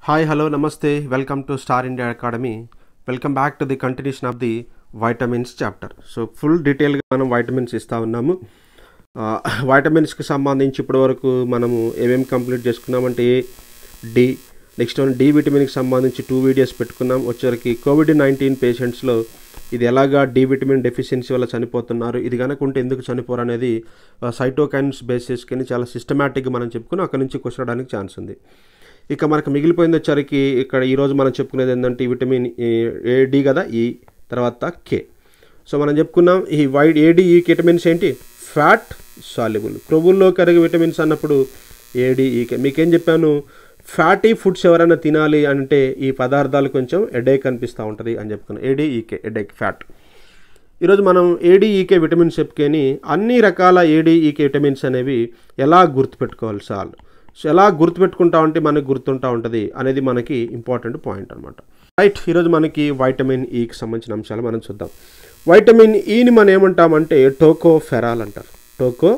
hi hello నమస్తే welcome to star India academy welcome back to the continuation of the vitamins chapter so full డీటెయిల్గా మనం vitamins ఇస్తూ ఉన్నాము ఆ, వైటమిన్స్కి సంబంధించి ఇప్పటివరకు మనము ఏమేమి కంప్లీట్ చేసుకున్నామంటే A D next one D విటమిన్కి సంబంధించి టూ వీడియోస్ పెట్టుకున్నాం వచ్చేసరికి కోవిడ్ నైన్టీన్ పేషెంట్స్లో ఇది ఎలాగా డి విటమిన్ డెఫిషియన్సీ వల్ల చనిపోతున్నారు ఇది కనుక ఉంటే ఎందుకు చనిపోరు అనేది సైటోకైన్స్ బేసిస్ కింద చాలా సిస్టమేటిక్గా మనం చెప్పుకుని అక్కడ నుంచి క్వశ్చన్ రావడానికి ఛాన్స్ ఉంది ఇక మనకు మిగిలిపోయింది వచ్చరికి ఇక్కడ ఈరోజు మనం చెప్పుకునేది ఏంటంటే ఈ విటమిన్ ఏ డి కదా ఈ తర్వాత కే సో మనం చెప్పుకున్నాం ఈ వైడ్ ఏడి ఈ విటమిన్స్ ఏంటి ఫ్యాట్ సాల్యుబుల్ క్రొవ్వుల్లో కరిగే విటమిన్స్ అన్నప్పుడు ఏడి ఈ కే మీకేం చెప్పాను ఫ్యాటీ ఫుడ్స్ ఎవరైనా తినాలి అంటే ఈ పదార్థాలు కొంచెం ఎడేక్ అనిపిస్తూ ఉంటుంది అని చెప్పుకున్నాం ఏడి ఈకే ఎడేక్ ఫ్యాట్ ఈరోజు మనం ఏడీఈకే విటమిన్స్ చెప్పుకొని అన్ని రకాల ఏడీఈకే విటమిన్స్ అనేవి ఎలా గుర్తుపెట్టుకోవాలి సార్ సో ఎలా గుర్తుపెట్టుకుంటా ఉంటే మనకు గుర్తుంటా ఉంటుంది అనేది మనకి ఇంపార్టెంట్ పాయింట్ అనమాట రైట్ ఈరోజు మనకి వైటమిన్ ఈకి సంబంధించిన అంశాలు మనం చూద్దాం వైటమిన్ ఈని మనం ఏమంటామంటే టోకో ఫెరాల్ అంటారు టోకో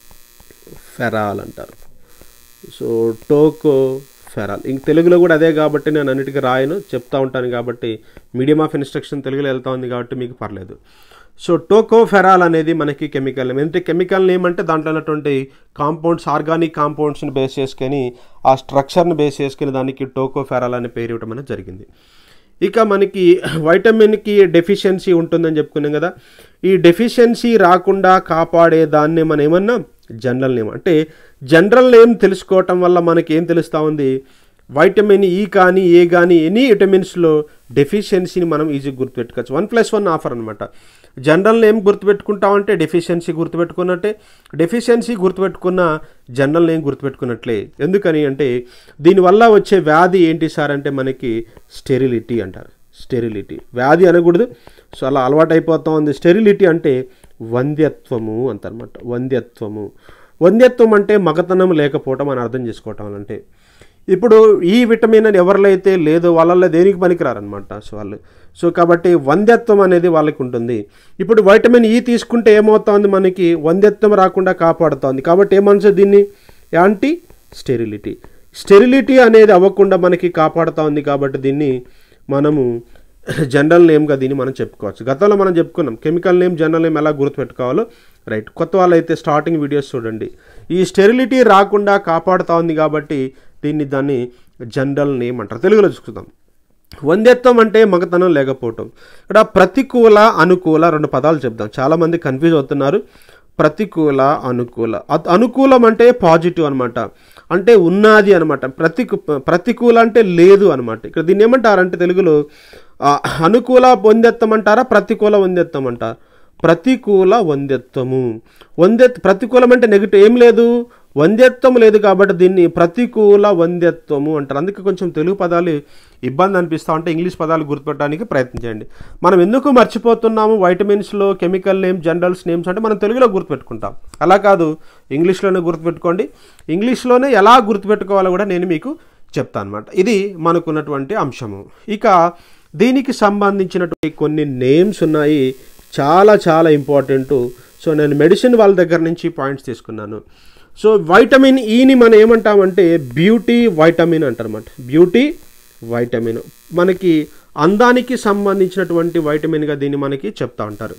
ఫెరాల్ అంటారు సో టోకో ఫెరాల్ ఇంక తెలుగులో కూడా అదే కాబట్టి నేను అన్నిటికీ రాయను చెప్తా ఉంటాను కాబట్టి మీడియం ఆఫ్ ఇన్స్ట్రక్షన్ తెలుగులో వెళ్తా ఉంది కాబట్టి మీకు పర్లేదు సో టోకో ఫెరాల్ అనేది మనకి కెమికల్ నేమ్ అంటే కెమికల్ నేమ్ అంటే దాంట్లో ఉన్నటువంటి కాంపౌండ్స్ ఆర్గానిక్ కాంపౌండ్స్ని బేస్ చేసుకొని ఆ స్ట్రక్చర్ని బేస్ చేసుకొని దానికి టోకో ఫెరాల్ అనే పేరు ఇవ్వడం అనేది జరిగింది ఇక మనకి వైటమిన్కి డెఫిషియన్సీ ఉంటుందని చెప్పుకున్నాం కదా ఈ డెఫిషియన్సీ రాకుండా కాపాడే దాన్ని మనం ఏమన్నా జనరల్ నేమ్ అంటే జనరల్ నేమ్ తెలుసుకోవటం వల్ల మనకి ఏం తెలుస్తూ ఉంది వైటమిన్ ఈ కానీ ఏ కానీ ఎనీ విటమిన్స్లో డెఫిషియన్సీని మనం ఈజీగా గుర్తుపెట్టుకోవచ్చు వన్ ప్లస్ వన్ ఆఫర్ అనమాట జనరల్ నేమ్ గుర్తుపెట్టుకుంటామంటే డెఫిషియన్సీ గుర్తుపెట్టుకున్నట్టే డెఫిషియన్సీ గుర్తుపెట్టుకున్న జనరల్ నేమ్ గుర్తుపెట్టుకున్నట్లే ఎందుకని అంటే దీనివల్ల వచ్చే వ్యాధి ఏంటి సార్ అంటే మనకి స్టెరిలిటీ అంటారు స్టెరిలిటీ వ్యాధి అనకూడదు సో అలా అలవాటు అయిపోతా ఉంది స్టెరిలిటీ అంటే వంద్యత్వము అంతనమాట వంద్యత్వము వంద్యత్వం అంటే మగతనం లేకపోవటం అని అర్థం చేసుకోవటం అంటే ఇప్పుడు ఈ విటమిన్ అని ఎవరిలో అయితే లేదో వాళ్ళల్లో దేనికి పనికిరారనమాట సో వాళ్ళు సో కాబట్టి వంద్యత్వం అనేది వాళ్ళకి ఉంటుంది ఇప్పుడు వైటమిన్ ఈ తీసుకుంటే ఏమవుతుంది మనకి వంద్యత్వం రాకుండా కాపాడుతోంది కాబట్టి ఏమనసు దీన్ని యాంటీ స్టెరిలిటీ స్టెరిలిటీ అనేది అవ్వకుండా మనకి కాపాడుతూ ఉంది కాబట్టి దీన్ని మనము జనరల్ నేమ్గా దీన్ని మనం చెప్పుకోవచ్చు గతంలో మనం చెప్పుకున్నాం కెమికల్ నేమ్ జనరల్ నేమ్ ఎలా గుర్తుపెట్టుకోవాలో రైట్ కొత్త వాళ్ళు అయితే స్టార్టింగ్ వీడియోస్ చూడండి ఈ స్టెరిలిటీ రాకుండా కాపాడుతూ ఉంది కాబట్టి దీన్ని దాన్ని జనరల్ నేమ్ అంటారు తెలుగులో చూసుకుందాం వంద్యత్వం అంటే మగతనం లేకపోవటం ఇక్కడ ప్రతికూల అనుకూల రెండు పదాలు చెప్దాం చాలామంది కన్ఫ్యూజ్ అవుతున్నారు ప్రతికూల అనుకూల అ- అనుకూలం అంటే పాజిటివ్ అనమాట అంటే ఉన్నది అనమాట ప్రతికూ ప్రతికూల అంటే లేదు అనమాట ఇక్కడ దీన్ని ఏమంటారంటే తెలుగులో ఆ, అనుకూల వంద్యత్వం అంటారా ప్రతికూల వంద్యత్వం అంటారా ప్రతికూల వంద్యత్వము వంద్య ప్రతికూలం అంటే నెగిటివ్ ఏం లేదు వంద్యత్వం లేదు కాబట్టి దీన్ని ప్రతికూల వంద్యత్వము అంటారు అందుకే కొంచెం తెలుగు పదాలు ఇబ్బంది అనిపిస్తూ ఉంటే ఇంగ్లీష్ పదాలు గుర్తుపెట్టడానికి ప్రయత్నించండి మనం ఎందుకు మర్చిపోతున్నాము వైటమిన్స్లో కెమికల్ నేమ్ జనరల్స్ నేమ్స్ అంటే మనం తెలుగులో గుర్తుపెట్టుకుంటాం అలా కాదు ఇంగ్లీష్లోనే గుర్తుపెట్టుకోండి ఇంగ్లీష్లోనే ఎలా గుర్తుపెట్టుకోవాలో కూడా నేను మీకు చెప్తాను అనమాట ఇది మనకున్నటువంటి అంశము ఇక దీనికి సంబంధించినటువంటి కొన్ని నేమ్స్ ఉన్నాయి చాలా చాలా ఇంపార్టెంట్ సో నేను మెడిసిన్ వాళ్ళ దగ్గర నుంచి పాయింట్స్ తీసుకున్నాను సో వైటమిన్ ఈని మనం ఏమంటామంటే బ్యూటీ వైటమిన్ అంటారన్నమాట బ్యూటీ వైటమిన్ మనకి అందానికి సంబంధించినటువంటి వైటమిన్గా దీన్ని మనకి చెప్తా ఉంటారు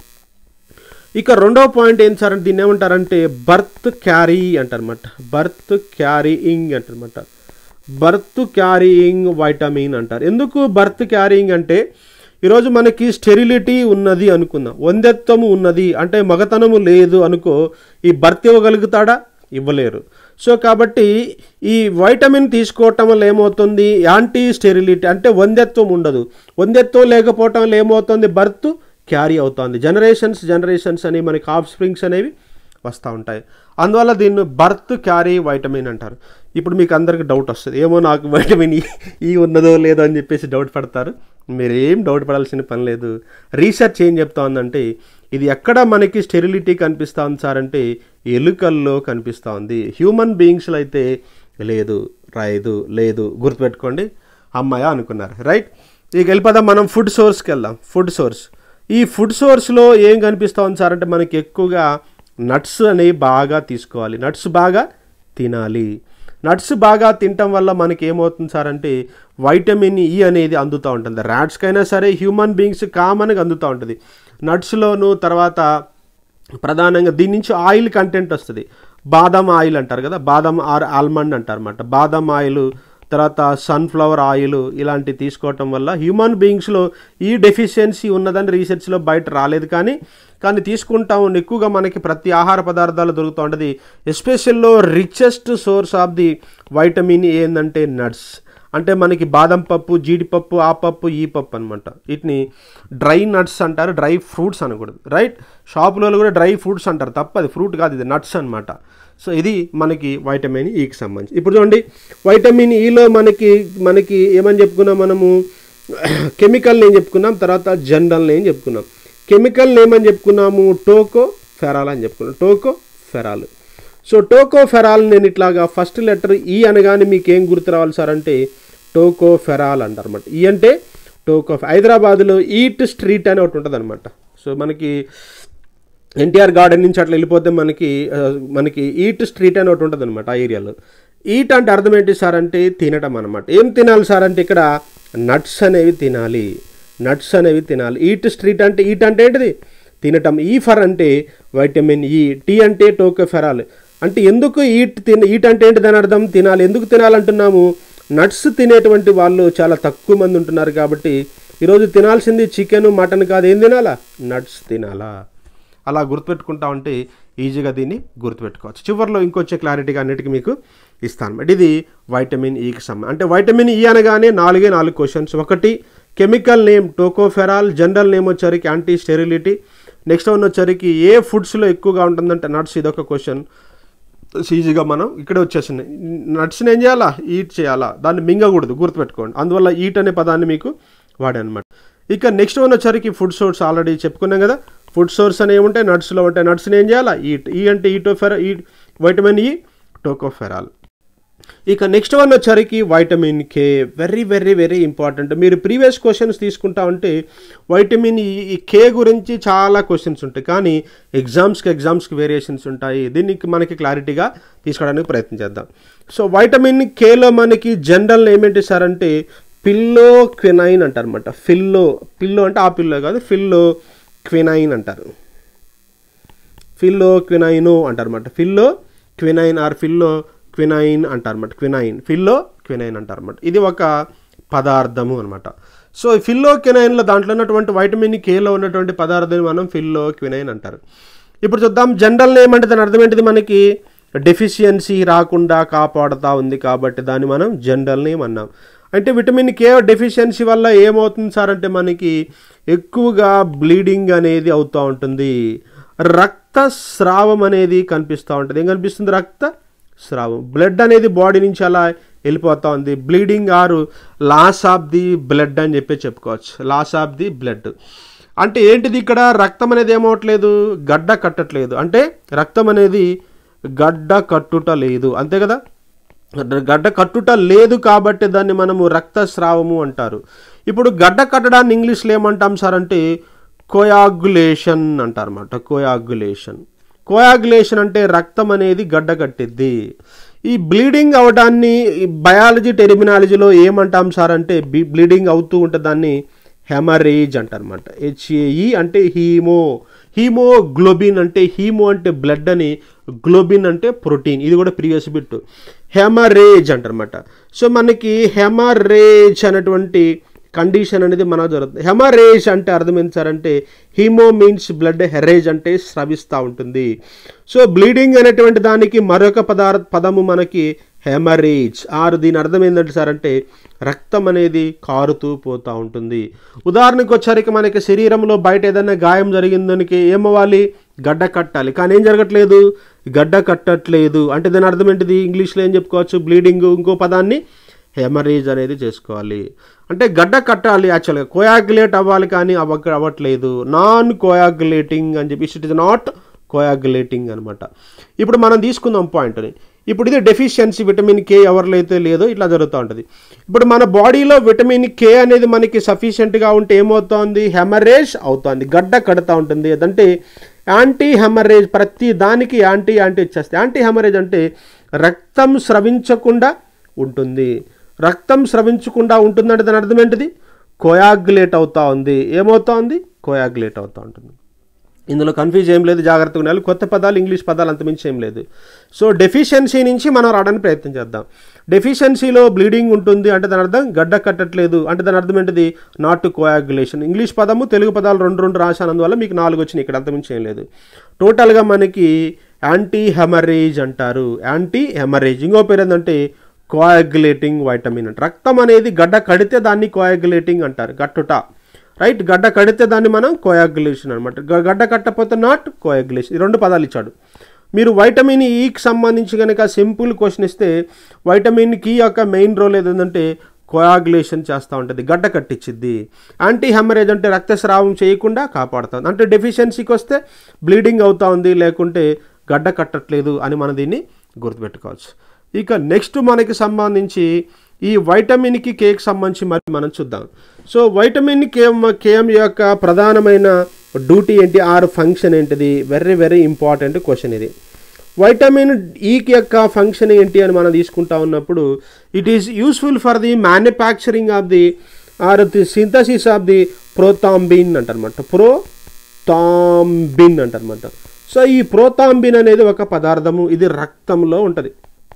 ఇక రెండవ పాయింట్ ఏం సార్ అంటే దీన్ని ఏమంటారంటే బర్త్ క్యారీ అంటారన్నమాట బర్త్ క్యారీయింగ్ అంటారన్నమాట బర్త్ క్యారీయింగ్ వైటమిన్ అంటారు ఎందుకు బర్త్ క్యారీయింగ్ అంటే ఈరోజు మనకి స్టెరిలిటీ ఉన్నది అనుకుందాం వందత్వము ఉన్నది అంటే మగతనము లేదు అనుకో ఈ బర్త్ ఇవ్వగలుగుతాడా ఇవ్వలేరు సో కాబట్టి ఈ వైటమిన్ తీసుకోవటం వల్ల ఏమవుతుంది యాంటీ స్టెరిలిటీ అంటే వంద్యత్వం ఉండదు వంద్యత్వం లేకపోవటం వల్ల ఏమవుతుంది బర్త్ క్యారీ అవుతుంది జనరేషన్స్ జనరేషన్స్ అని మనకి ఆఫ్ స్ప్రింగ్స్ అనేవి వస్తూ ఉంటాయి అందువల్ల దీన్ని బర్త్ క్యారీ వైటమిన్ అంటారు ఇప్పుడు మీకు అందరికి డౌట్ వస్తుంది ఏమో నాకు వైటమిన్ ఈ ఈ ఉన్నదో లేదో అని చెప్పేసి డౌట్ పడతారు మీరు ఏం డౌట్ పడాల్సిన పని లేదు రీసెర్చ్ ఏం చెప్తా ఉందంటే ఇది ఎక్కడ మనకి స్టెరిలిటీ కనిపిస్తూ ఉంది సార్ అంటే ఎలుకల్లో కనిపిస్తూ ఉంది హ్యూమన్ బీయింగ్స్లో అయితే లేదు రాయదు లేదు గుర్తుపెట్టుకోండి అమ్మాయ అనుకున్నారు రైట్ ఇక వెళ్ళిపోదాం మనం ఫుడ్ సోర్స్కి వెళ్దాం ఫుడ్ సోర్స్ ఈ ఫుడ్ సోర్స్లో ఏం కనిపిస్తూ ఉంది సార్ అంటే మనకి ఎక్కువగా నట్స్ అనేవి బాగా తీసుకోవాలి నట్స్ బాగా తినాలి నట్స్ బాగా తినటం వల్ల మనకి ఏమవుతుంది సార్ అంటే వైటమిన్ ఈ అనేది అందుతూ ఉంటుంది ర్యాట్స్కైనా సరే హ్యూమన్ బీయింగ్స్ కామన్గా అందుతూ ఉంటుంది నట్స్లోను తర్వాత ప్రధానంగా దీని నుంచి ఆయిల్ కంటెంట్ వస్తుంది బాదం ఆయిల్ అంటారు కదా బాదం ఆర్ ఆల్మండ్ అంటారు అనమాట బాదం ఆయిల్ తర్వాత సన్ఫ్లవర్ ఆయిల్ ఇలాంటివి తీసుకోవటం వల్ల హ్యూమన్ బీయింగ్స్లో ఈ డెఫిషియన్సీ ఉన్నదని రీసెర్చ్లో బయట రాలేదు కానీ కానీ తీసుకుంటాం ఎక్కువగా మనకి ప్రతి ఆహార పదార్థాలు దొరుకుతూ ఉంటుంది ఎస్పెషల్లో richest source of the vitamin ఏంటంటే నట్స్ అంటే మనకి బాదం పప్పు జీడిపప్పు ఆ పప్పు ఈ పప్పు అనమాట వీటిని డ్రై నట్స్ అంటారు డ్రై ఫ్రూట్స్ అనకూడదు రైట్ షాపులలో కూడా డ్రై ఫ్రూట్స్ అంటారు తప్పది ఫ్రూట్ కాదు ఇది నట్స్ అనమాట సో ఇది మనకి వైటమిన్ ఈకి సంబంధించి ఇప్పుడు చూడండి వైటమిన్ ఈలో మనకి మనకి ఏమని చెప్పుకున్నాం మనము కెమికల్ నేమ్ చెప్పుకున్నాం తర్వాత జనరల్ నేమ్ చెప్పుకున్నాం కెమికల్ నేమ్ అని చెప్పుకున్నాము టోకో ఫెరాల్ అని చెప్పుకున్నాం టోకో ఫెరాల్ సో టోకో ఫెరాల్ నేను ఇట్లాగా ఫస్ట్ లెటర్ ఈ అనగానే మీకు ఏం గుర్తు రావాలి సార్ అంటే టోకో ఫెరాల్ అంటారు అనమాట ఈ అంటే టోకో హైదరాబాద్లో ఈట్ స్ట్రీట్ అని ఒకటి ఉంటుంది అనమాట సో మనకి ఎన్టీఆర్ గార్డెన్ నుంచి అట్లా వెళ్ళిపోతే మనకి ఆ, మనకి ఈట్ స్ట్రీట్ అని ఒకటి ఉంటుంది అనమాట ఆ ఏరియాలో ఈట్ అంటే అర్థం ఏంటి సార్ అంటే తినటం అనమాట ఏం తినాలి సార్ అంటే ఇక్కడ నట్స్ అనేవి తినాలి నట్స్ అనేవి తినాలి ఈట్ స్ట్రీట్ అంటే ఈట్ అంటే ఏంటిది తినటం ఈ ఫర్ అంటే వైటమిన్ ఈ టీ అంటే టోకోఫెరాల్ అంటే ఎందుకు ఈట్ తిన ఈట్ అంటే ఏంటి దాని అర్థం తినాలి ఎందుకు తినాలంటున్నాము నట్స్ తినేటువంటి వాళ్ళు చాలా తక్కువ మంది ఉంటున్నారు కాబట్టి ఈరోజు తినాల్సింది చికెన్ మటన్ కాదు ఏం తినాలా నట్స్ తినాలా అలా గుర్తుపెట్టుకుంటా ఉంటే ఈజీగా దీన్ని గుర్తుపెట్టుకోవచ్చు చివరిలో ఇంకొచ్చే క్లారిటీగా అన్నిటికీ మీకు ఇస్తాను అన్నమాట ఇది వైటమిన్ ఈకి సంబంధం అంటే వైటమిన్ ఈ అనగానే నాలుగే నాలుగు క్వశ్చన్స్ ఒకటి chemical name tocopherol general name వచ్చరికి యాంటీ స్టెరిలిటీ నెక్స్ట్ వన్ వచ్చరికి ఏ ఫుడ్స్లో ఎక్కువగా ఉంటుందంటే నట్స్ ఇదొక క్వశ్చన్ ఈజీగా మనం ఇక్కడే వచ్చేసింది నట్స్ని ఏం చేయాలా ఈట్ చేయాలా దాన్ని మింగకూడదు గుర్తుపెట్టుకోండి అందువల్ల ఈట్ అనే పదాన్ని మీకు వాడానమాట ఇక నెక్స్ట్ వన్ వచ్చరికి ఫుడ్ సోర్స్ ఆల్రెడీ చెప్పుకున్నాం కదా ఫుడ్ సోర్స్ అని ఏముంటాయి నట్స్లో ఉంటాయి నట్స్ని ఏం చేయాలా ఈట్ ఈ అంటే ఈటోఫెరా ఈ వైటమిన్ ఈ టోకోఫెరాల్ ఇక నెక్స్ట్ వన్ వచ్చరికి vitamin K very very very important మీరు ప్రీవియస్ క్వశ్చన్స్ తీసుకుంటా ఉంటే వైటమిన్ ఈ కే గురించి చాలా క్వశ్చన్స్ ఉంటాయి కానీ ఎగ్జామ్స్కి ఎగ్జామ్స్కి వేరియేషన్స్ ఉంటాయి దీనికి మనకి క్లారిటీగా తీసుకోవడానికి ప్రయత్నం చేద్దాం సో వైటమిన్ కేలో మనకి జనరల్ ఏమేంటి సార్ అంటే పిల్లో క్వినైన్ అంటారు అనమాట ఫిల్లో పిల్లో అంటే ఆ పిల్లో కాదు ఫిల్లో క్వినైన్ అంటారు ఫిల్లో క్వినైను అంటారన్నమాట phylloquinone or phylloquinone అంటారన్నమాట క్వినైన్ ఫిల్లో క్వినైన్ అంటారన్నమాట ఇది ఒక పదార్థము అనమాట సో ఈ ఫిల్లో క్వినైన్లో దాంట్లో ఉన్నటువంటి వైటమిన్ కేలో ఉన్నటువంటి పదార్థాన్ని మనం ఫిల్లో క్వినైన్ అంటారు ఇప్పుడు చూద్దాం జనరల్ నేమ్ అంటే దాని అర్థం ఏంటిది మనకి డెఫిషియన్సీ రాకుండా కాపాడుతూ ఉంది కాబట్టి దాన్ని మనం జనరల్ నేమ్ అన్నాం అంటే విటమిన్ కే డెఫిషియన్సీ వల్ల ఏమవుతుంది సార్ అంటే మనకి ఎక్కువగా బ్లీడింగ్ అనేది అవుతూ ఉంటుంది రక్త స్రావం అనేది కనిపిస్తూ ఉంటుంది ఏం కనిపిస్తుంది రక్త స్రావం బ్లడ్ అనేది బాడీ నుంచి అలా వెళ్ళిపోతూ ఉంది బ్లీడింగ్ ఆరు లాస్ ఆఫ్ ది బ్లడ్ అని చెప్పి చెప్పుకోవచ్చు లాస్ ఆఫ్ ది బ్లడ్ అంటే ఏంటిది ఇక్కడ రక్తం అనేది ఏమవట్లేదు గడ్డ కట్టట్లేదు అంటే రక్తం అనేది గడ్డ కట్టుట లేదు అంతే కదా గడ్డ కట్టుట లేదు కాబట్టి దాన్ని మనము రక్తస్రావము అంటారు ఇప్పుడు గడ్డ కట్టడాన్ని ఇంగ్లీష్లో ఏమంటాం సార్ అంటే కోయాగులేషన్ అంటారన్నమాట కోయాగులేషన్ కోయాగులేషన్ అంటే రక్తం అనేది గడ్డ కట్టిద్ది ఈ బ్లీడింగ్ అవడాన్ని బయాలజీ టెర్మినాలజీలో ఏమంటాం సార్ అంటే బ్లీడింగ్ అవుతూ ఉంటే దాన్ని హెమరేజ్ అంటారన్నమాట హెచ్ఏఈ అంటే హీమో హీమోగ్లోబిన్ అంటే హీమో అంటే బ్లడ్ అని గ్లోబిన్ అంటే ప్రోటీన్ ఇది కూడా ప్రీవియస్ బిట్ హెమరేజ్ అంటారన్నమాట సో మనకి హెమరేజ్ అనేటువంటి కండిషన్ అనేది మనకు జరుగుతుంది హెమరేజ్ అంటే అర్థం ఏంటి సార్ అంటే హీమో మీన్స్ బ్లడ్ హెరేజ్ అంటే స్రవిస్తూ ఉంటుంది సో బ్లీడింగ్ అనేటువంటి దానికి మరొక పదార్థ పదము మనకి హెమరేజ్ ఆరు దీని అర్థం ఏంటంటే సార్ అంటే రక్తం అనేది కారుతూ పోతూ ఉంటుంది ఉదాహరణకు వచ్చరికి మనకి శరీరంలో బయట ఏదైనా గాయం జరిగిందానికి ఏమవ్వాలి గడ్డ కట్టాలి కానీ ఏం జరగట్లేదు గడ్డ కట్టట్లేదు అంటే దాని అర్థం ఏంటిది ఇంగ్లీష్లో ఏం చెప్పుకోవచ్చు బ్లీడింగ్ ఇంకో పదాన్ని హెమరేజ్ అనేది చేసుకోవాలి అంటే గడ్డ కట్టాలి యాక్చువల్గా కోయాగులేట్ అవ్వాలి కానీ అవ్వ అవ్వట్లేదు నాన్ కోయాగులేటింగ్ అని చెప్పి ఇట్ ఇస్ నాట్ కోయాగులేటింగ్ అనమాట ఇప్పుడు మనం తీసుకుందాం పాయింట్ని ఇప్పుడు ఇది డెఫిషియన్సీ విటమిన్ కే ఎవరిలో అయితే లేదో ఇట్లా జరుగుతూ ఉంటుంది ఇప్పుడు మన బాడీలో విటమిన్ కే అనేది మనకి సఫిషియెంట్గా ఉంటే ఏమవుతోంది హెమరేజ్ అవుతోంది గడ్డ కడుతూ ఉంటుంది అదంటే యాంటీ హెమరేజ్ ప్రతి దానికి యాంటీ యాంటీ ఇచ్చేస్తే యాంటీ హెమరేజ్ అంటే రక్తం స్రవించకుండా ఉంటుంది రక్తం స్రవించకుండా ఉంటుందంటే దాని అర్థం ఏంటిది కోయాగులేట్ అవుతా ఉంది ఏమవుతా ఉంది కోయాగులేట్ అవుతూ ఉంటుంది ఇందులో కన్ఫ్యూజ్ ఏం లేదు జాగ్రత్తగా ఉండాలి కొత్త పదాలు ఇంగ్లీష్ పదాలు అంతమించి ఏం లేదు సో డెఫిషియన్సీ నుంచి మనం రావడానికి ప్రయత్నం చేద్దాం డెఫిషియన్సీలో బ్లీడింగ్ ఉంటుంది అంటే దాని అర్థం గడ్డ కట్టట్లేదు అంటే దాని అర్థం ఏంటిది నాట్ టు కోయాగులేషన్ ఇంగ్లీష్ పదము తెలుగు పదాలు రెండు రెండు రాశానందువల్ల మీకు నాలుగు వచ్చినాయి ఇక్కడ అంతమించి ఏం లేదు టోటల్గా మనకి యాంటీ హెమరేజ్ అంటారు యాంటీ హెమరేజ్ ఇంకో పేరు ఏంటంటే కోయాగులేటింగ్ వైటమిన్ అంట రక్తం అనేది గడ్డ కడితే దాన్ని కోయాగులేటింగ్ అంటారు గట్టుట రైట్ గడ్డ కడితే దాన్ని మనం కోయాగులేషన్ అనమాట గడ్డ కట్టకపోతే నాట్ కోయాగులేషన్ ఈ రెండు పదాలు ఇచ్చాడు మీరు వైటమిన్ ఈకి సంబంధించి కనుక సింపుల్ క్వశ్చన్ ఇస్తే వైటమిన్ కి యొక్క మెయిన్ రోల్ ఏదంటే కోయాగులేషన్ చేస్తూ ఉంటుంది గడ్డ కట్టించిద్ది యాంటీ హెమరేజ్ అంటే రక్తస్రావం చేయకుండా కాపాడుతుంది అంటే డెఫిషియన్సీకి వస్తే బ్లీడింగ్ అవుతా ఉంది లేకుంటే గడ్డ కట్టట్లేదు అని మనం దీన్ని గుర్తుపెట్టుకోవచ్చు ఇక నెక్స్ట్ మనకి సంబంధించి ఈ వైటమిన్కి కేక్ సంబంధించి మరి మనం చూద్దాం సో వైటమిన్ కేఎం కేఎం యొక్క ప్రధానమైన డ్యూటీ ఏంటి ఆర్ ఫంక్షన్ ఏంటిది వెరీ వెరీ ఇంపార్టెంట్ క్వశ్చన్ ఇది వైటమిన్ ఈకి యొక్క ఫంక్షన్ ఏంటి అని మనం తీసుకుంటా ఉన్నప్పుడు it is useful for the manufacturing of the or the synthesis of the prothrombin అంటారనమాట ప్రోతాంబిన్ అంటారనమాట సో ఈ ప్రోతాంబిన్ అనేది ఒక పదార్థము ఇది రక్తంలో ఉంటుంది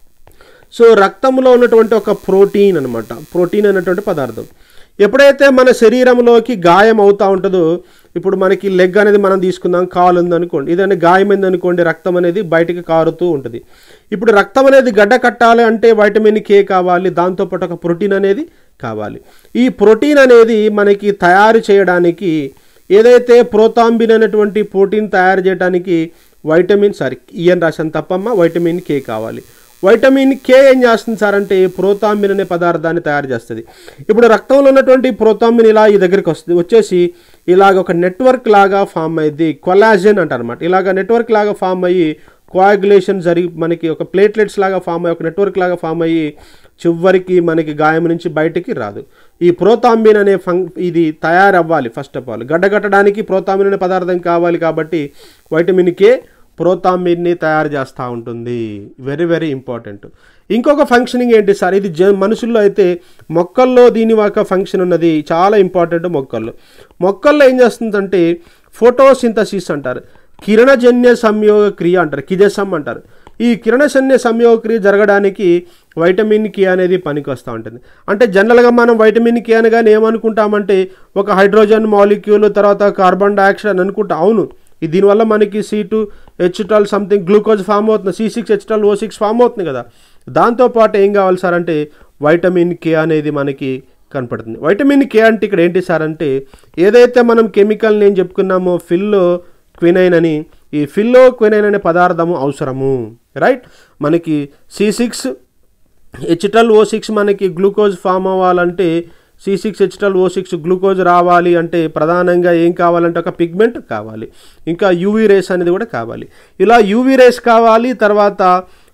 సో రక్తంలో ఉన్నటువంటి ఒక ప్రోటీన్ అనమాట ప్రోటీన్ అనేటువంటి పదార్థం ఎప్పుడైతే మన శరీరంలోకి గాయం అవుతూ ఉంటుందో ఇప్పుడు మనకి లెగ్ అనేది మనం తీసుకుందాం కాలు ఉందనుకోండి ఇదనే గాయమైంది అనుకోండి రక్తం అనేది బయటికి కారుతూ ఉంటుంది ఇప్పుడు రక్తం అనేది గడ్డ కట్టాలి అంటే వైటమిన్ కే కావాలి దాంతోపాటు ఒక ప్రోటీన్ అనేది కావాలి ఈ ప్రోటీన్ అనేది మనకి తయారు చేయడానికి ఏదైతే ప్రోతాంబిన్ అనేటువంటి ప్రోటీన్ తయారు చేయడానికి వైటమిన్ సారీ ఈఎన్ రాశాను తప్పమ్మ వైటమిన్ కే కావాలి వైటమిన్ కే ఏం చేస్తుంది సార్ అంటే ప్రోతాంబిన్ అనే పదార్థాన్ని తయారు చేస్తుంది ఇప్పుడు రక్తంలో ఉన్నటువంటి ప్రోతాంబిన్ ఇలా ఈ దగ్గరికి వస్తుంది వచ్చేసి ఇలాగ ఒక నెట్వర్క్ లాగా ఫామ్ అయ్యింది కొలాజన్ అంటారనమాట ఇలాగ నెట్వర్క్ లాగా ఫామ్ అయ్యి కోయాగులేషన్ జరిగి మనకి ఒక ప్లేట్లెట్స్ లాగా ఫామ్ అయ్యి ఒక నెట్వర్క్ లాగా ఫామ్ అయ్యి చివరికి మనకి గాయం నుంచి బయటికి రాదు ఈ ప్రోతాంబిన్ అనే ఫం ఇది తయారవ్వాలి ఫస్ట్ ఆఫ్ ఆల్ గడ్డగట్టడానికి ప్రోతాంబిన్ అనే పదార్థం కావాలి కాబట్టి వైటమిన్ కే ప్రోతాంబిన్ని తయారు చేస్తూ ఉంటుంది వెరీ వెరీ ఇంపార్టెంట్ ఇంకొక ఫంక్షనింగ్ ఏంటి సార్ ఇది జ మనుషుల్లో అయితే మొక్కల్లో దీని ఒక ఫంక్షన్ ఉన్నది చాలా ఇంపార్టెంట్ మొక్కల్లో మొక్కల్లో ఏం చేస్తుందంటే ఫోటోసింథసిస్ అంటారు కిరణజన్య సంయోగ క్రియ అంటారు కిజసం అంటారు ఈ కిరణజన్య సంయోగ క్రియ జరగడానికి వైటమిన్ కే అనేది పనికి వస్తూ ఉంటుంది అంటే జనరల్గా మనం వైటమిన్ కే అనగానే ఏమనుకుంటామంటే ఒక హైడ్రోజన్ మాలిక్యూల్ తర్వాత కార్బన్ డైఆక్సైడ్ అని అనుకుంటాం అవును ఈ దీనివల్ల మనకి C two H twelve something glucose form అవుతుంది C six H twelve O six form అవుతుంది కదా దాంతోపాటు ఏం కావాలి సార్ అంటే వైటమిన్ కే అనేది మనకి కనపడుతుంది వైటమిన్ కే అంటే ఇక్కడ ఏంటి సార్ అంటే ఏదైతే మనం కెమికల్ నేను చెప్పుకున్నామో ఫిల్లో క్వినైన్ అని ఈ ఫిల్లో క్వినైన్ అనే పదార్థము అవసరము రైట్ మనకి C six H twelve O six మనకి గ్లూకోజ్ ఫామ్ అవ్వాలంటే C six H twelve O six glucose రావాలి అంటే ప్రధానంగా ఏం కావాలంటే ఒక పిగ్మెంట్ కావాలి ఇంకా యూవీ రేస్ అనేది కూడా కావాలి ఇలా యూవీ రేస్ కావాలి తర్వాత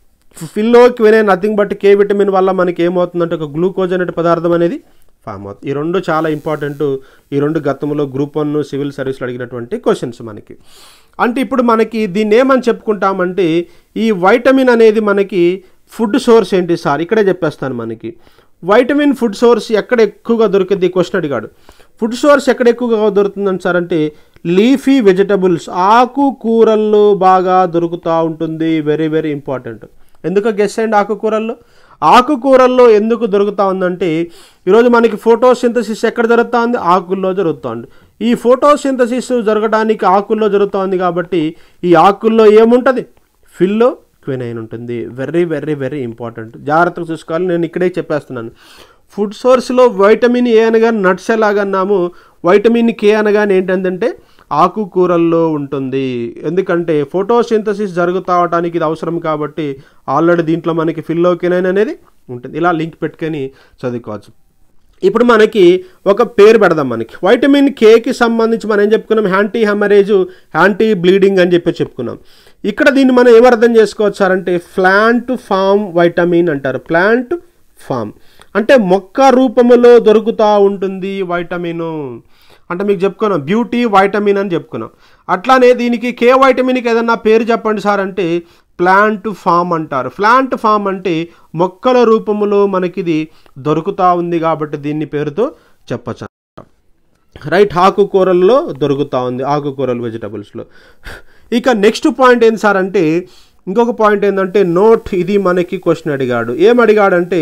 ఫిల్లోకి వినే నథింగ్ బట్ కే విటమిన్ వల్ల మనకి ఏమవుతుందంటే ఒక గ్లూకోజ్ అనే పదార్థం అనేది ఫామ్ అవుతుంది ఈ రెండు చాలా ఇంపార్టెంట్ ఈ రెండు గతంలో గ్రూప్ వన్ సివిల్ సర్వీస్లో అడిగినటువంటి క్వశ్చన్స్ మనకి అంటే ఇప్పుడు మనకి దీన్ని ఏమని చెప్పుకుంటామంటే ఈ వైటమిన్ అనేది మనకి ఫుడ్ సోర్స్ ఏంటి సార్ ఇక్కడే చెప్పేస్తాను మనకి వైటమిన్ ఫుడ్ సోర్స్ ఎక్కడ ఎక్కువగా దొరికింది క్వశ్చన్ అడిగాడు ఫుడ్ సోర్స్ ఎక్కడ ఎక్కువగా దొరుకుతుందని సార్ అంటే లీఫీ వెజిటబుల్స్ ఆకుకూరల్లో బాగా దొరుకుతూ ఉంటుంది వెరీ వెరీ ఇంపార్టెంట్ ఎందుకు గెస్ అయ్యండి ఆకుకూరల్లో ఆకుకూరల్లో ఎందుకు దొరుకుతూ ఉందంటే ఈరోజు మనకి ఫోటోసింథసిస్ ఎక్కడ జరుగుతూ ఉంది ఆకుల్లో జరుగుతుంది ఈ ఫోటోసింథసిస్ జరగడానికి ఆకుల్లో జరుగుతోంది కాబట్టి ఈ ఆకుల్లో ఏముంటుంది ఫిల్లో క్వినైన్ ఉంటుంది వెరీ వెరీ వెరీ ఇంపార్టెంట్ జాగ్రత్తగా చూసుకోవాలి నేను ఇక్కడే చెప్పేస్తున్నాను ఫుడ్ సోర్స్లో వైటమిన్ ఏ అనగా నట్స్ ఎలాగన్నాము వైటమిన్ కే అనగానే ఏంటంటే ఆకుకూరల్లో ఉంటుంది ఎందుకంటే ఫోటోసింథసిస్ జరుగుతూ అవడానికి ఇది అవసరం కాబట్టి ఆల్రెడీ దీంట్లో మనకి ఫిల్లోకినైన్ అనేది ఉంటుంది ఇలా లింక్ పెట్టుకొని చదువుకోవచ్చు ఇప్పుడు మనకి ఒక పేరు పెడదాం మనకి వైటమిన్ కేకి సంబంధించి మనం ఏం చెప్పుకున్నాం యాంటీ హెమరేజ్ యాంటీ బ్లీడింగ్ అని చెప్పి చెప్పుకున్నాం ఇక్కడ దీన్ని మనం ఏమర్థం చేసుకోవచ్చు సార్ అంటే ప్లాంట్ ఫామ్ వైటమిన్ అంటారు ప్లాంట్ ఫామ్ అంటే మొక్క రూపములో దొరుకుతూ ఉంటుంది వైటమిన్ అంటే మీకు చెప్పుకున్నాం బ్యూటీ వైటమిన్ అని చెప్పుకున్నాం అట్లానే దీనికి కే వైటమిన్కి ఏదన్నా పేరు చెప్పండి సార్ అంటే ప్లాంట్ ఫామ్ అంటారు ప్లాంట్ ఫామ్ అంటే మొక్కల రూపంలో మనకిది దొరుకుతూ ఉంది కాబట్టి దీన్ని పేరుతో చెప్పచ్చు రైట్ ఆకుకూరల్లో దొరుకుతూ ఉంది ఆకుకూరలు వెజిటబుల్స్లో ఇక నెక్స్ట్ పాయింట్ ఏంటి సార్ అంటే ఇంకొక పాయింట్ ఏంటంటే నోట్ ఇది మనకి క్వశ్చన్ అడిగాడు ఏం అడిగాడంటే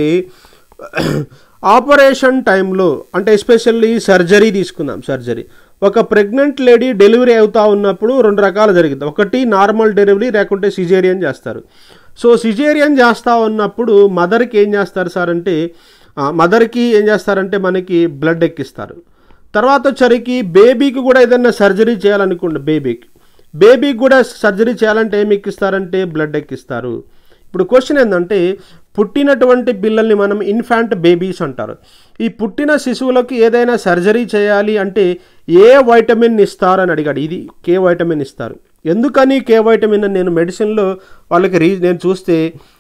ఆపరేషన్ టైంలో అంటే ఎస్పెషల్లీ సర్జరీ తీసుకుందాం సర్జరీ ఒక ప్రెగ్నెంట్ లేడీ డెలివరీ అవుతా ఉన్నప్పుడు రెండు రకాలు జరిగింది ఒకటి నార్మల్ డెలివరీ లేకుంటే సిజేరియన్ చేస్తారు సో సిజేరియన్ చేస్తూ ఉన్నప్పుడు మదర్కి ఏం చేస్తారు సార్ అంటే మదర్కి ఏం చేస్తారంటే మనకి బ్లడ్ ఎక్కిస్తారు తర్వాత వచ్చరికి బేబీకి కూడా ఏదైనా సర్జరీ చేయాలనుకోండి బేబీకి బేబీకి కూడా సర్జరీ చేయాలంటే ఏమి ఎక్కిస్తారంటే బ్లడ్ ఎక్కిస్తారు ఇప్పుడు క్వశ్చన్ ఏంటంటే పుట్టినటువంటి పిల్లల్ని మనం ఇన్ఫాంట్ బేబీస్ అంటారు ఈ పుట్టిన శిశువులకు ఏదైనా సర్జరీ చేయాలి అంటే ఏ వైటమిన్ ఇస్తారని అడిగాడు ఇది కే వైటమిన్ ఇస్తారు ఎందుకని కే వైటమిన్ అని నేను మెడిసిన్లో వాళ్ళకి రీ నేను చూస్తే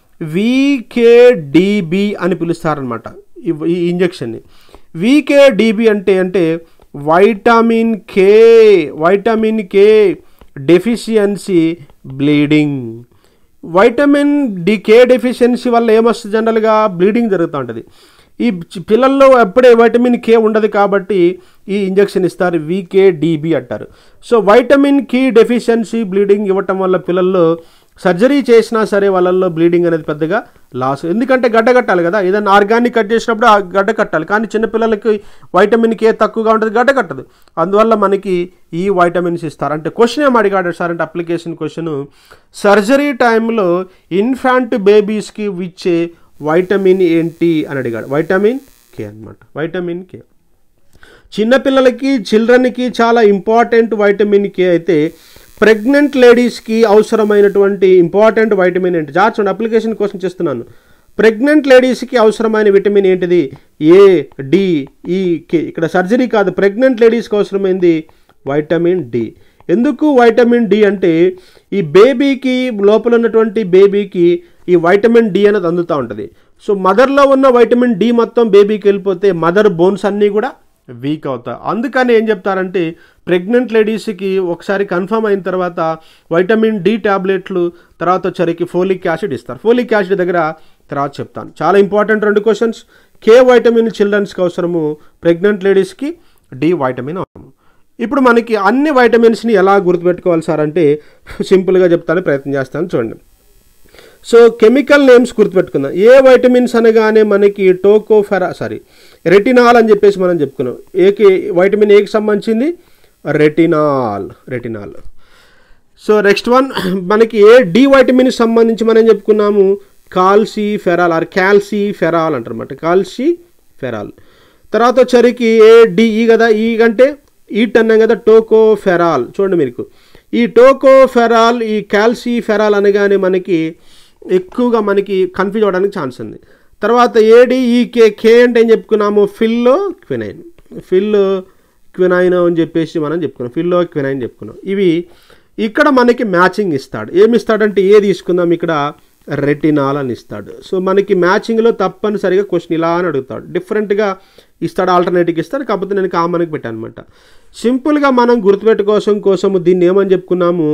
వికేడిబి అని పిలుస్తారనమాట ఈ ఇంజెక్షన్ని వికేడిబి అంటే అంటే vitamin K vitamin K deficiency bleeding vitamin D K deficiency వల్ల ఏమొస్తుంది జనరల్గా బ్లీడింగ్ జరుగుతూ ఉంటుంది ఈ పిల్లల్లో ఎప్పుడే వైటమిన్ కే ఉండదు కాబట్టి ఈ ఇంజెక్షన్ ఇస్తారు వికేడిబి అంటారు సో వైటమిన్ కి డెఫిషియన్సీ బ్లీడింగ్ ఇవ్వటం వల్ల పిల్లల్లో సర్జరీ చేసినా సరే వాళ్ళల్లో బ్లీడింగ్ అనేది పెద్దగా లాస్ ఎందుకంటే గడ్డ కట్టాలి కదా ఏదైనా ఆర్గానిక్ కట్ చేసినప్పుడు ఆ గడ్డ కట్టాలి కానీ చిన్నపిల్లలకి వైటమిన్ కే తక్కువగా ఉంటుంది గడ్డ కట్టదు అందువల్ల మనకి ఈ వైటమిన్స్ ఇస్తారు అంటే క్వశ్చన్ ఏం అడిగాడు సార్ అంటే అప్లికేషన్ క్వశ్చన్ సర్జరీ టైంలో ఇన్ఫాంట్ బేబీస్కి ఇచ్చే వైటమిన్ ఏంటి అని అడిగాడు వైటమిన్ కే అనమాట వైటమిన్ కే చిన్నపిల్లలకి చిల్డ్రన్కి చాలా ఇంపార్టెంట్ వైటమిన్ కే అయితే ప్రెగ్నెంట్ లేడీస్కి అవసరమైనటువంటి ఇంపార్టెంట్ వైటమిన్ ఏంటి జార్చండి అప్లికేషన్ కోసం చేస్తున్నాను ప్రెగ్నెంట్ లేడీస్కి అవసరమైన విటమిన్ ఏంటిది ఏ డి ఈ కే ఇక్కడ సర్జరీ కాదు ప్రెగ్నెంట్ లేడీస్కి అవసరమైంది వైటమిన్ డి ఎందుకు వైటమిన్ డి అంటే ఈ బేబీకి లోపల ఉన్నటువంటి బేబీకి ఈ వైటమిన్ డి అనేది అందుతూ ఉంటుంది సో మదర్లో ఉన్న వైటమిన్ డి మొత్తం బేబీకి వెళ్ళిపోతే మదర్ బోన్స్ అన్నీ కూడా వీక్ అవుతాయి అందుకని ఏం చెప్తారంటే ప్రెగ్నెంట్ లేడీస్కి ఒకసారి కన్ఫర్మ్ అయిన తర్వాత వైటమిన్ డి ట్యాబ్లెట్లు తర్వాత వచ్చరికి ఫోలిక్ యాసిడ్ ఇస్తారు ఫోలిక్ యాసిడ్ దగ్గర తర్వాత చెప్తాను చాలా ఇంపార్టెంట్ రెండు క్వశ్చన్స్ కే వైటమిన్ చిల్డ్రన్స్కి అవసరము ప్రెగ్నెంట్ లేడీస్కి డి వైటమిన్ అవసరము ఇప్పుడు మనకి అన్ని వైటమిన్స్ని ఎలా గుర్తుపెట్టుకోవాలి సార్ అంటే సింపుల్గా చెప్తాను ప్రయత్నం చేస్తాను చూడండి సో కెమికల్ నేమ్స్ గుర్తుపెట్టుకుందాం ఏ వైటమిన్స్ అనగానే మనకి టోకోఫెరా సారీ రెటినాల్ అని చెప్పేసి మనం చెప్పుకున్నాం ఏకి వైటమిన్ ఏకి సంబంధించింది retinol retinol so next one మనకి ఏ డి వైటమిన్ సంబంధించి మనం చెప్పుకున్నాము కాల్సీ ఫెరాల్ ఆర్ క్యాల్సీ ఫెరాల్ అంటారన్నమాట కాల్సీ ఫెరాల్ తర్వాత వచ్చరికి ఏ డి ఈ కదా ఈ అంటే ఈట్ అన్నాం కదా టోకో ఫెరాల్ చూడండి మీకు ఈ టోకో ఫెరాల్ ఈ క్యాల్సీ ఫెరాల్ అనగానే మనకి ఎక్కువగా మనకి కన్ఫ్యూజ్ అవ్వడానికి ఛాన్స్ ఉంది తర్వాత ఏడి ఈ కే కే అంటే ఏం చెప్పుకున్నాము ఫిల్లో క్వినైన్ ఫిల్ క్వినైన్ అని చెప్పేసి మనం చెప్పుకున్నాం ఫిల్లో క్వినైన్ చెప్పుకున్నాం ఇవి ఇక్కడ మనకి మ్యాచింగ్ ఇస్తాడు ఏమి ఇస్తాడంటే ఏ తీసుకుందాం ఇక్కడ రెటినాల్ అని ఇస్తాడు సో మనకి మ్యాచింగ్లో తప్పనిసరిగా క్వశ్చన్ ఇలా అని అడుగుతాడు డిఫరెంట్గా ఇస్తాడు ఆల్టర్నేటివ్ ఇస్తాడు కాకపోతే నేను కామన్కి పెట్టాను అనమాట సింపుల్గా మనం గుర్తుపెట్టుకోసం కోసము దీన్ని ఏమని చెప్పుకున్నాము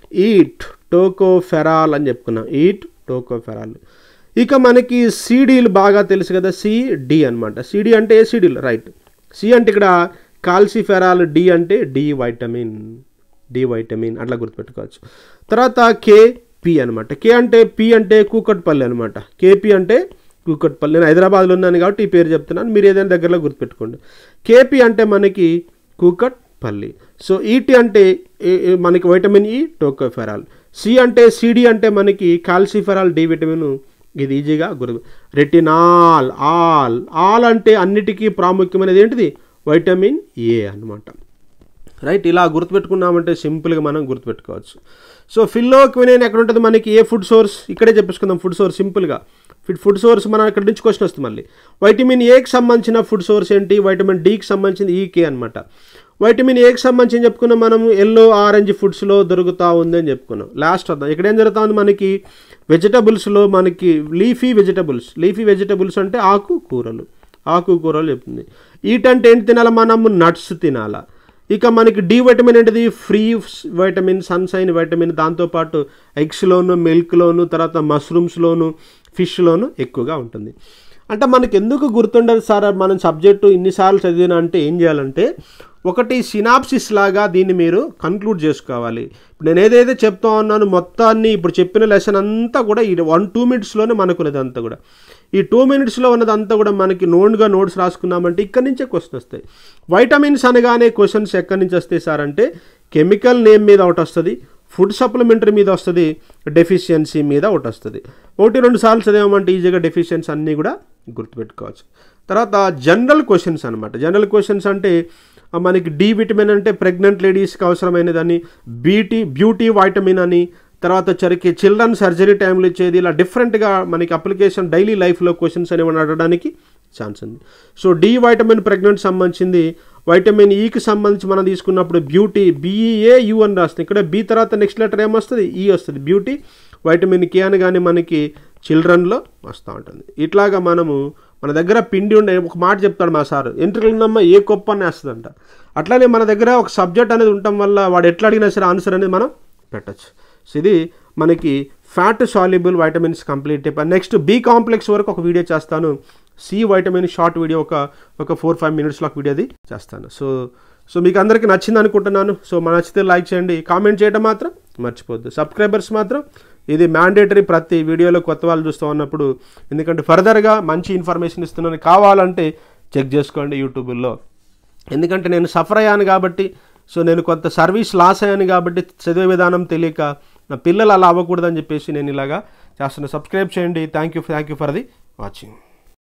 ఈట్ టోకోఫెరాల్ అని చెప్పుకున్నాం ఈట్ టోకోఫెరాల్ ఇక మనకి సీడీలు బాగా తెలుసు కదా సిడి అనమాట సిడి అంటే ఏ సీడీలు రైట్ సి అంటే ఇక్కడ కాల్సిఫెరాల్ డి అంటే డి వైటమిన్ డి వైటమిన్ అట్లా గుర్తుపెట్టుకోవచ్చు తర్వాత కే పి అనమాట కే అంటే పి అంటే కూకట్పల్లి అనమాట కేపీ అంటే కూకట్పల్లి నేను హైదరాబాద్లో ఉన్నాను కాబట్టి ఈ పేరు చెప్తున్నాను మీరు ఏదైనా దగ్గరలో గుర్తుపెట్టుకోండి కేపీ అంటే మనకి కూకట్పల్లి సో ఈటీ అంటే మనకి వైటమిన్ ఈ టోకోఫెరాల్ సి అంటే సిడి అంటే మనకి కాల్సిఫెరాల్ డి విటమిన్ ఇది ఈజీగా గుర్తు రెటినాల్ ఆల్ ఆల్ అంటే అన్నిటికీ ప్రాముఖ్యమైనది ఏంటిది వైటమిన్ ఏ అనమాట రైట్ ఇలా గుర్తుపెట్టుకున్నామంటే సింపుల్గా మనం గుర్తుపెట్టుకోవచ్చు సో ఫిల్లో క్వినైన్ ఎక్కడ ఉంటుంది మనకి ఏ ఫుడ్ సోర్స్ ఇక్కడే చెప్పేసుకుందాం ఫుడ్ సోర్స్ సింపుల్గా ఫుడ్ ఫుడ్ సోర్స్ మనం ఇక్కడ నుంచి క్వశ్చన్ వస్తుంది మళ్ళీ వైటమిన్ ఏకి సంబంధించిన ఫుడ్ సోర్స్ ఏంటి వైటమిన్ డికి సంబంధించింది ఈకే అనమాట వైటమిన్ ఏకి సంబంధించి చెప్పుకున్నాం మనం ఎల్లో ఆరెంజ్ ఫుడ్స్లో దొరుకుతూ ఉంది అని చెప్పుకున్నాం లాస్ట్ వద్దాం ఇక్కడ ఏం జరుగుతా ఉంది మనకి వెజిటబుల్స్లో మనకి లీఫీ వెజిటబుల్స్ లీఫీ వెజిటబుల్స్ అంటే ఆకు కూరలు ఆకుకూరలు చెప్తుంది ఈట్ అంటే ఏంటి తినాలా మనము నట్స్ తినాలా ఇక మనకి డి వైటమిన్ ఏంటిది ఫ్రీ వైటమిన్ సన్సైన్ వైటమిన్ దాంతోపాటు ఎగ్స్లోను మిల్క్లోను తర్వాత మష్రూమ్స్లోను ఫిష్లోను ఎక్కువగా ఉంటుంది అంటే మనకి ఎందుకు గుర్తుండదు సార్ మనం సబ్జెక్టు ఇన్నిసార్లు చదివిన అంటే ఏం చేయాలంటే ఒకటి సినాప్సిస్ లాగా దీన్ని మీరు కన్క్లూడ్ చేసుకోవాలి ఇప్పుడు నేను ఏదైతే చెప్తా ఉన్నాను మొత్తాన్ని ఇప్పుడు చెప్పిన లెసన్ అంతా కూడా ఈ వన్ టూ మినిట్స్లోనే మనకున్నది అంతా కూడా ఈ టూ మినిట్స్లో ఉన్నదంతా కూడా మనకి నోన్గా నోట్స్ రాసుకున్నామంటే ఇక్కడి నుంచే క్వశ్చన్ వస్తాయి వైటమిన్స్ అనగానే క్వశ్చన్స్ ఎక్కడి నుంచి వస్తాయి సార్ అంటే కెమికల్ నేమ్ మీద ఒకటి వస్తుంది ఫుడ్ సప్లిమెంటరీ మీద వస్తుంది డెఫిషియన్సీ మీద ఒకటి వస్తుంది ఒకటి రెండు సార్లు చదివామంటే ఈజీగా డెఫిషియన్సీ అన్నీ కూడా గుర్తుపెట్టుకోవచ్చు తర్వాత జనరల్ క్వశ్చన్స్ అనమాట జనరల్ క్వశ్చన్స్ అంటే ఆ, మనకి డి విటమిన్ అంటే ప్రెగ్నెంట్ లేడీస్కి అవసరమైనదని బీటీ బ్యూటీ వైటమిన్ అని తర్వాత వచ్చరికి చిల్డ్రన్ సర్జరీ టైంలో ఇచ్చేది ఇలా డిఫరెంట్గా మనకి అప్లికేషన్ డైలీ లైఫ్లో క్వశ్చన్స్ అనేవి అడగడానికి ఛాన్స్ ఉంది సో డి వైటమిన్ ప్రెగ్నెంట్ సంబంధించింది వైటమిన్ ఈకి సంబంధించి మనం తీసుకున్నప్పుడు బ్యూటీ బీఈఏ యు అని రాస్తుంది ఇక్కడ బి తర్వాత నెక్స్ట్ లెటర్ ఏమొస్తుంది ఈ వస్తుంది బ్యూటీ వైటమిన్ కే అని కానీ మనకి చిల్డ్రన్లో వస్తూ ఉంటుంది ఇట్లాగా మనము మన దగ్గర పిండి ఉండే ఒక మాట చెప్తాడు మా సార్ ఎంట్రుకలున్నమ్మ ఏ కొప్ప అని వేస్తుందంట అట్లానే మన దగ్గర ఒక సబ్జెక్ట్ అనేది ఉండటం వల్ల వాడు ఎట్లా అడిగినా సరే ఆన్సర్ అనేది మనం పెట్టచ్చు సో ఇది మనకి fat soluble vitamins complete next B complex వరకు ఒక వీడియో చేస్తాను సి వైటమిన్ షార్ట్ వీడియో ఒక ఒక ఫోర్ ఫైవ్ మినిట్స్లో ఒక వీడియోది చేస్తాను సో సో మీకు అందరికీ నచ్చింది అనుకుంటున్నాను సో మన నచ్చితే లైక్ చేయండి కామెంట్ చేయడం మాత్రం మర్చిపోద్దు సబ్స్క్రైబర్స్ మాత్రం ఇది మ్యాండేటరీ ప్రతి వీడియోలో కొత్త వాళ్ళు చూస్తూ ఉన్నప్పుడు ఎందుకంటే ఫర్దర్గా మంచి ఇన్ఫర్మేషన్ ఇస్తున్నాను కావాలంటే చెక్ చేసుకోండి యూట్యూబ్లో ఎందుకంటే నేను సఫర్ అయ్యాను కాబట్టి సో నేను కొంత సర్వీస్ లాస్ అయ్యాను కాబట్టి చదివే విధానం తెలియక నా పిల్లలు అలా అవ్వకూడదని చెప్పేసి నేను ఇలాగా చేస్తున్నా సబ్స్క్రైబ్ చేయండి thank you thank you for the watching